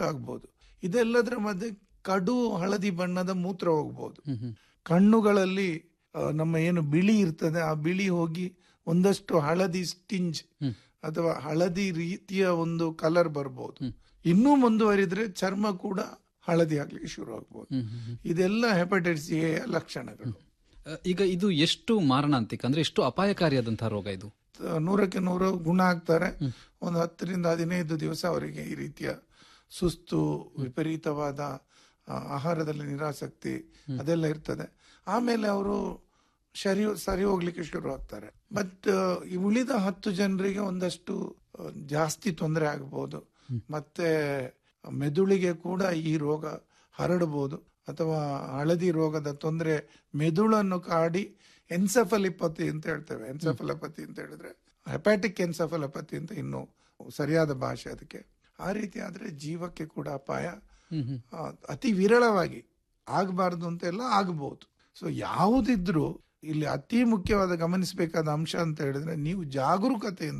ಆಗ್ಬೋದು ಇದೆಲ್ಲದರ ಮಧ್ಯೆ ಕಡು ಹಳದಿ ಬಣ್ಣದ ಮೂತ್ರ ಹೋಗ್ಬೋದು ಹ್ಮ್ ಹ್ಮ್ ಕಣ್ಣುಗಳಲ್ಲಿ ಆ, ನಮ್ಮ ಏನು ಬಿಳಿ ಇರ್ತದೆ ಆ ಬಿಳಿ ಹೋಗಿ ಒಂದಷ್ಟು ಹಳದಿ ಸ್ಟಿಂಜ್ ಹ್ಮ್. ಅಥವಾ ಹಳದಿ ರೀತಿಯ ಒಂದು ಕಲರ್ ಬರ್ಬೋದು ಹ್ಮ್. ಇನ್ನೂ ಮುಂದುವರಿದ್ರೆ ಚರ್ಮ ಕೂಡ ಹಳದಿ ಆಗ್ಲಿಕ್ಕೆ ಶುರು ಆಗ್ಬೋದು ಹ್ಮ್ ಹ್ಮ್ ಹ್ಮ್. ಇದೆಲ್ಲ ಹೆಪಟೈಟಿಸ್ ಎ ಲಕ್ಷಣಗಳು ಅ, ಈಗ ಇದು ಎಷ್ಟು ಮಾರಣಾಂತಿಕ ಅಂದ್ರೆ ಎಷ್ಟು ಅಪಾಯಕಾರಿಯಾದಂತಹ ರೋಗ ಇದು ತ- ನೂರಕ್ಕೆ ನೂರು ಗುಣ ಆಗ್ತಾರೆ ಒಂದು ಹತ್ತರಿಂದ ಹದಿನೈದು ದಿವಸ ಅವರಿಗೆ ಈ ರೀತಿಯ ಸುಸ್ತು ವಿಪರೀತವಾದ ಆ, ಆಹಾರದಲ್ಲಿ ನಿರಾಸಕ್ತಿ ಅದೆಲ್ಲ ಇರ್ತದೆ ಆಮೇಲೆ ಅವರು ಸರಿ ಸರಿ ಹೋಗ್ಲಿಕ್ಕೆ ಶುರು ಆಗ್ತಾರೆ ಬಟ್ ಈ ಉಳಿದ ಹತ್ತು ಜನರಿಗೆ ಒಂದಷ್ಟು ಆ, ಜಾಸ್ತಿ ತೊಂದರೆ ಆಗಬಹುದು ಮತ್ತೆ ಮೆದುಳಿಗೆ ಕೂಡ ಈ ರೋಗ ಹರಡಬಹುದು ಅಥವಾ ಹಳದಿ ರೋಗದ ತೊಂದರೆ ಮೆದುಳನ್ನು ಕಾಡಿ ಎನ್ಸಫಲಿಪತಿ ಅಂತ ಹೇಳ್ತೇವೆ ಎನ್ಸಫಲಪತಿ ಅಂತ ಹೇಳಿದ್ರೆ ಹೆಪಾಟಿಕ್ ಎನ್ಸಫಲಪತಿ ಅಂತ ಇನ್ನು ಸರಿಯಾದ ಭಾಷೆ ಅದಕ್ಕೆ ಆ ರೀತಿ ಆದ್ರೆ ಜೀವಕ್ಕೆ ಕೂಡ ಅಪಾಯ ಹ್ಮ್ ಹ್ಮ್ ಆ, ಅತಿ ವಿರಳವಾಗಿ ಆಗಬಾರ್ದು ಅಂತ ಎಲ್ಲ ಆಗಬಹುದು ಸೊ ಯಾವುದಿದ್ರು ಇಲ್ಲಿ ಅತಿ ಮುಖ್ಯವಾದ ಗಮನಿಸಬೇಕಾದ ಅಂಶ ಅಂತ ಹೇಳಿದ್ರೆ ನೀವು ಜಾಗರೂಕತೆಯಿಂದ